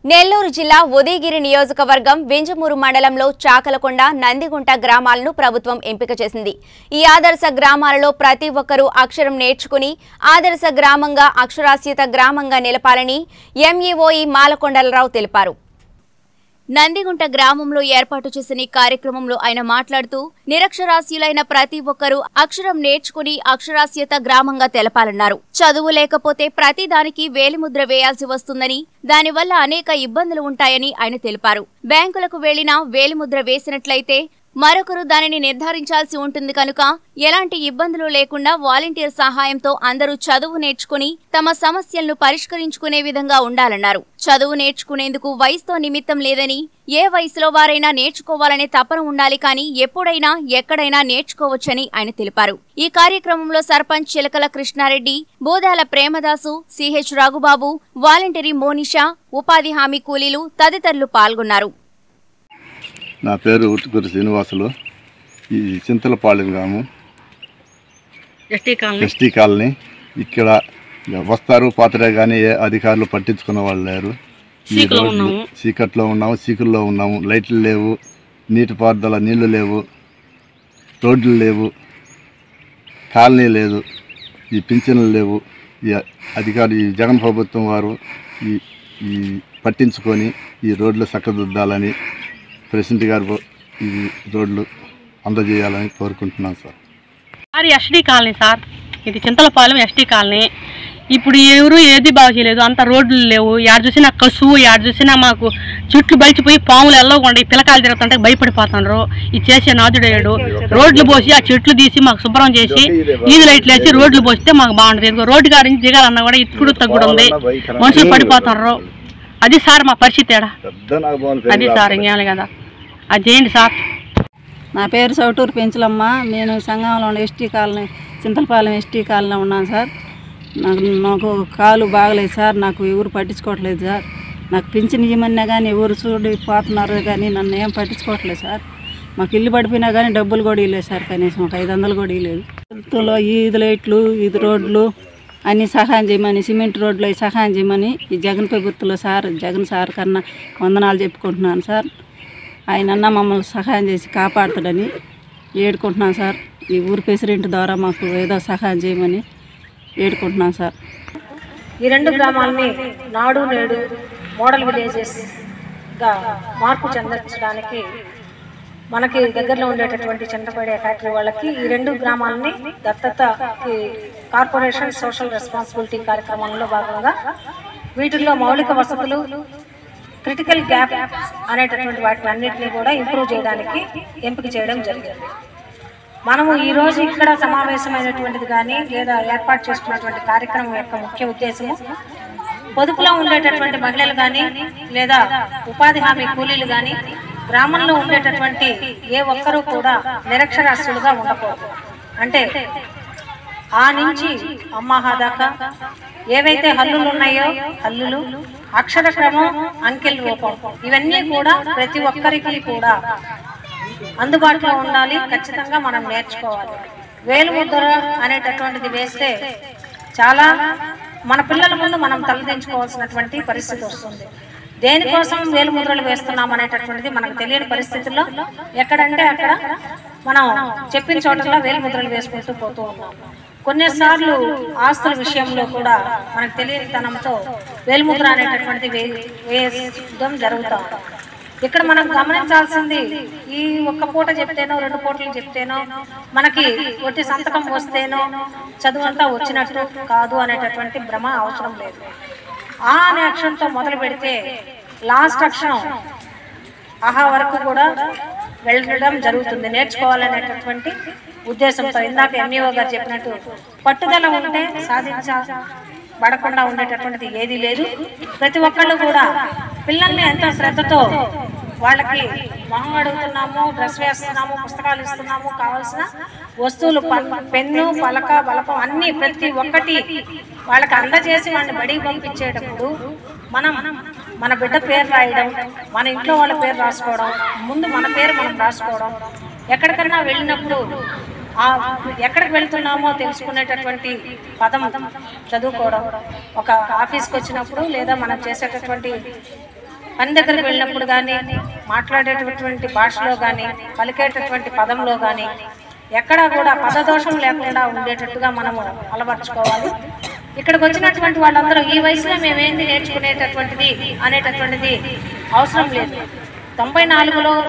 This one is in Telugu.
నెల్లూరు జిల్లా ఉదయగిరి నియోజకవర్గం వింజమూరు మండలంలో చాకలకొండ నందిగుంట గ్రామాలను ప్రభుత్వం ఎంపిక చేసింది ఈ ఆదర్శ గ్రామాలలో ప్రతి ఒక్కరూ అక్షరం నేర్చుకుని ఆదర్శ గ్రామంగా అక్షరాస్యత గ్రామంగా నిలపాలని ఎంఈఓఈ మాలకొండలరావు తెలిపారు నందిగుంట గ్రామంలో ఏర్పాటు చేసిన ఈ కార్యక్రమంలో ఆయన మాట్లాడుతూ నిరక్షరాస్యులైన ప్రతి ఒక్కరూ అక్షరం నేర్చుకుని అక్షరాస్యత గ్రామంగా తెలపాలన్నారు చదువు లేకపోతే ప్రతి దానికి వేలిముద్ర వేయాల్సి వస్తుందని దానివల్ల అనేక ఇబ్బందులు ఉంటాయని ఆయన తెలిపారు బ్యాంకులకు వెళ్లినా వేలిముద్ర వేసినట్లయితే మరొకరు దానిని నిర్ధారించాల్సి ఉంటుంది కనుక ఎలాంటి ఇబ్బందులు లేకుండా వాలంటీర్ సహాయంతో అందరూ చదువు నేర్చుకుని తమ సమస్యలను పరిష్కరించుకునే విధంగా ఉండాలన్నారు చదువు నేర్చుకునేందుకు వయసుతో నిమిత్తం లేదని ఏ వయసులో వారైనా నేర్చుకోవాలనే తపన ఉండాలి కానీ ఎప్పుడైనా ఎక్కడైనా నేర్చుకోవచ్చని ఆయన తెలిపారు ఈ కార్యక్రమంలో సర్పంచ్ చిలకల కృష్ణారెడ్డి బోదాల ప్రేమదాసు సిహెచ్ రఘుబాబు వాలంటరీ మోనిషా ఉపాధి హామీ కూలీలు తదితరులు పాల్గొన్నారు నా పేరు ఉట్టుకూరి శ్రీనివాసులు ఈ చింతలపాలెం గ్రామం ఎస్టీ కాలనీ ఎస్టీ కాలనీ ఇక్కడ వస్తారు పాతరే కానీ ఏ అధికారులు పట్టించుకున్న వాళ్ళు లేరు ఈ సీకులో రోడ్లు ఉన్నాము. చీకట్లో ఉన్నాము సీకుల్లో ఉన్నాము లైట్లు లేవు నీటిపారుదల నీళ్లు లేవు రోడ్లు లేవు కాలనీ లేదు ఈ పింఛన్లు లేవు ఈ అధికారి ఈ జగన్ ప్రభుత్వం వారు ఈ ఈ పట్టించుకొని ఈ రోడ్లు చక్కదిద్దాలని ప్రెసిడెంట్ గారు ఈ రోడ్లు అందజేయాలని కోరుకుంటున్నాను sir sir ST colony sir ఇది చింతలపాలెం ఎస్టీ కాలనీ ఇప్పుడు ఎవరు ఏది బాగు చేయలేదు అంత రోడ్లు లేవు యాడ చూసినా కసువు యాడ చూసినా మాకు చుట్లు బలిచిపోయి పాములు వెళ్ళకుండా ఈ పిల్లకాయలు తిరుగుతుంటే భయపడిపోతున్నారు ఇది చేసే నాదుడేడు రోడ్లు పోసి ఆ చెట్లు తీసి మాకు శుభ్రం చేసి ఈది లైట్లు వేసి రోడ్లు పోస్తే మాకు బాగుంటుంది ఇదిగో రోడ్డు గారి నుంచి దిగాలన్నా కూడా ఇతుకుడు తగ్గుడు ఉంది మనుషులు పడిపోతున్నారు అది సార్ మా పరిస్థితి ఏడా అది సార్ ఇంకేం కదా అది చేయండి సార్ నా పేరు సౌటూరు పెంచులమ్మ నేను సంఘంలో ఉన్న ఎస్టీ కాలనీ చింతలపాలెం ఎస్టీ కాలనీలో ఉన్నాను సార్ నాకు నాకు కాలు బాగలేదు సార్ నాకు ఎవరు పట్టించుకోవట్లేదు సార్ నాకు పింఛన్ ఇవ్వమన్నా కానీ ఎవరు చూడి పోతున్నారు కానీ నన్ను ఏం పట్టించుకోవట్లేదు సార్ మాకు ఇల్లు పడిపోయినా కానీ డబ్బులు కూడా ఇవ్వలేదు సార్ కనీసం ఒక ఐదు వందలు కూడా ఇవ్వలేదు ప్రభుత్వంలో ఈది లైట్లు ఈది రోడ్లు అన్ని సహాయం చేయమని సిమెంట్ రోడ్లు అవి సహాయం చేయమని ఈ జగన్ ప్రభుత్వంలో సార్ జగన్ సార్ కన్నా వందనాలు చెప్పుకుంటున్నాను సార్ ఆయనన్నా మమ్మల్ని సహాయం చేసి కాపాడుతాడని ఏడుకుంటున్నాం సార్ ఈ ఊరు ప్రెసిడెంట్ ద్వారా మాకు ఏదో సహాయం చేయమని ఏడుకుంటున్నాం సార్ ఈ రెండు గ్రామాలని నాడు నేడు మోడల్ విలేజెస్గా మార్పు చెందించడానికి మనకి దగ్గరలో ఉండేటటువంటి చంద్రపేట ఫ్యాక్టరీ వాళ్ళకి ఈ రెండు గ్రామాలని దత్తత ఈ కార్పొరేషన్ సోషల్ రెస్పాన్సిబిలిటీ కార్యక్రమంలో భాగంగా వీటిల్లో మౌలిక వసతులు క్రిటికల్ గ్యాప్ అనేటటువంటి వాటిని అన్నింటినీ కూడా ఇంప్రూవ్ చేయడానికి ఎంపిక చేయడం జరిగింది మనము ఈ రోజు ఇక్కడ సమావేశమైనటువంటిది కానీ లేదా ఏర్పాటు చేసుకున్నటువంటి కార్యక్రమం యొక్క ముఖ్య ఉద్దేశము పొదుపులో ఉండేటటువంటి మహిళలు కానీ లేదా ఉపాధి హామీ కూలీలు కానీ గ్రామంలో ఉండేటటువంటి ఏ ఒక్కరూ కూడా నిరక్షరాస్యులుగా ఉండకూడదు అంటే ఆ నుంచి అమ్మాహా దాకా ఏవైతే హల్లులు ఉన్నాయో హల్లులు అక్షర క్రమం అంకెల్ రూపం ఇవన్నీ కూడా ప్రతి ఒక్కరికి కూడా అందుబాటులో ఉండాలి ఖచ్చితంగా మనం నేర్చుకోవాలి వేలు ముద్ర అనేటటువంటిది వేస్తే చాలా మన పిల్లల ముందు మనం తలదించుకోవాల్సినటువంటి పరిస్థితి వస్తుంది దేనికోసం వేలు ముద్రలు వేస్తున్నాం అనేటటువంటిది మనకు తెలియని పరిస్థితుల్లో ఎక్కడంటే అక్కడ మనం చెప్పిన చోటల్లో వేలు ముద్రలు వేసుకుంటూ పోతూ ఉన్నాం కొన్నిసార్లు ఆస్తుల విషయంలో కూడా మనకు తెలియనితనంతో వేలుముద్ర అనేటటువంటిది వే వేయడం జరుగుతూ ఉంది ఇక్కడ మనం గమనించాల్సింది ఈ ఒక్క పూట చెప్తేనో రెండు పూటలు చెప్తేనో మనకి ఒట్టి సంతకం వస్తేనో చదువంతా వచ్చినట్టు కాదు అనేటటువంటి భ్రమ అవసరం లేదు ఆ అనే అక్షరంతో మొదలు పెడితే లాస్ట్ అక్షరం ఆహా వరకు కూడా వెళ్ళడం జరుగుతుంది నేర్చుకోవాలనేటటువంటి ఉద్దేశంతో ఇందాక ఎంఈఓ గారు చెప్పినట్టు పట్టుదల ఉంటే సాధించబడకుండా ఉండేటటువంటిది ఏదీ లేదు ప్రతి ఒక్కళ్ళు కూడా పిల్లల్ని ఎంతో శ్రద్ధతో వాళ్ళకి మొహం అడుగుతున్నాము డ్రెస్ వేస్తున్నాము పుస్తకాలు ఇస్తున్నాము కావాల్సిన వస్తువులు పన్- పెన్ను పలక బలపం అన్ని ప్రతి ఒక్కటి వాళ్ళకి అందజేసి వాళ్ళని బడికి పంపించేటప్పుడు మనం మన బిడ్డ పేరు రాయడం మన ఇంట్లో వాళ్ళ పేరు రాసుకోవడం ముందు మన పేరు మనం రాసుకోవడం ఎక్కడికన్నా వెళ్ళినప్పుడు ఆ ఎక్కడికి వెళ్తున్నామో తెలుసుకునేటటువంటి పదం చదువుకోవడం ఒక ఆఫీస్కి వచ్చినప్పుడు లేదా మనం చేసేటటువంటి పని దగ్గరికి వెళ్ళినప్పుడు కానీ మాట్లాడేటటువంటి భాషలో కానీ పలికేటటువంటి పదంలో కానీ ఎక్కడా కూడా పదదోషం లేకుండా ఉండేటట్టుగా మనము అలవర్చుకోవాలి ఇక్కడికి వచ్చినటువంటి వాళ్ళందరూ ఈ వయసులో మేమేంది నేర్చుకునేటటువంటిది అనేటటువంటిది అవసరం లేదు తొంభై నాలుగులో